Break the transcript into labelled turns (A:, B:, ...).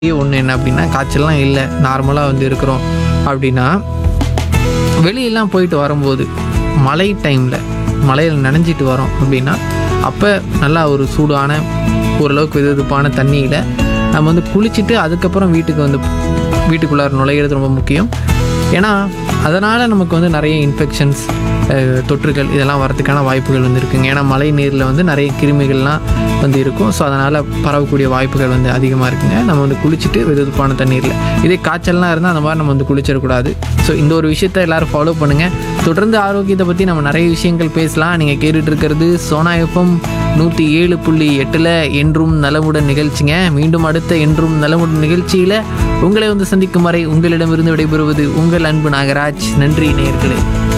A: ஒன்று என்ன அப்படின்னா காய்ச்சல்லாம் இல்லை நார்மலாக வந்து இருக்கிறோம் அப்படின்னா வெளியெல்லாம் போயிட்டு வரும்போது மழை டைமில் மழையில் நனைஞ்சிட்டு வரோம் அப்படின்னா அப்போ நல்லா ஒரு சூடான ஓரளவுக்கு வெதுவெதுப்பான தண்ணியில் நம்ம வந்து குளிச்சுட்டு அதுக்கப்புறம் வீட்டுக்கு வந்து வீட்டுக்குள்ளார நுழையிறது ரொம்ப முக்கியம் ஏன்னா அதனால் நமக்கு வந்து நிறைய இன்ஃபெக்ஷன்ஸ் தொற்றுகள் இதெல்லாம் வரதுக்கான வாய்ப்புகள் வந்து இருக்குங்க ஏன்னா மழை நீரில் வந்து நிறைய கிருமிகள்லாம் வந்து இருக்கும் ஸோ அதனால் பரவக்கூடிய வாய்ப்புகள் வந்து அதிகமாக இருக்குங்க நம்ம வந்து குளிச்சுட்டு வெதுவெதுப்பான தண்ணீரில் இதே காய்ச்சல்லாம் இருந்தால் அந்த மாதிரி நம்ம வந்து குளிச்சிடக்கூடாது ஸோ இந்த ஒரு விஷயத்தை எல்லாரும் ஃபாலோ பண்ணுங்கள் தொடர்ந்து ஆரோக்கியத்தை பற்றி நம்ம நிறைய விஷயங்கள் பேசலாம் நீங்கள் கேட்டுட்டு இருக்கிறது சோனா எஃப்எம் நூற்றி ஏழு புள்ளி எட்டில் என்றும் நலமுடன் நிகழ்ச்சிங்க மீண்டும் அடுத்த என்றும் நலமுடன் நிகழ்ச்சியில் உங்களை வந்து சந்திக்கும் வரை உங்களிடமிருந்து விடைபெறுவது உங்கள் அன்பு நாகராஜ் நன்றி நேயர்களே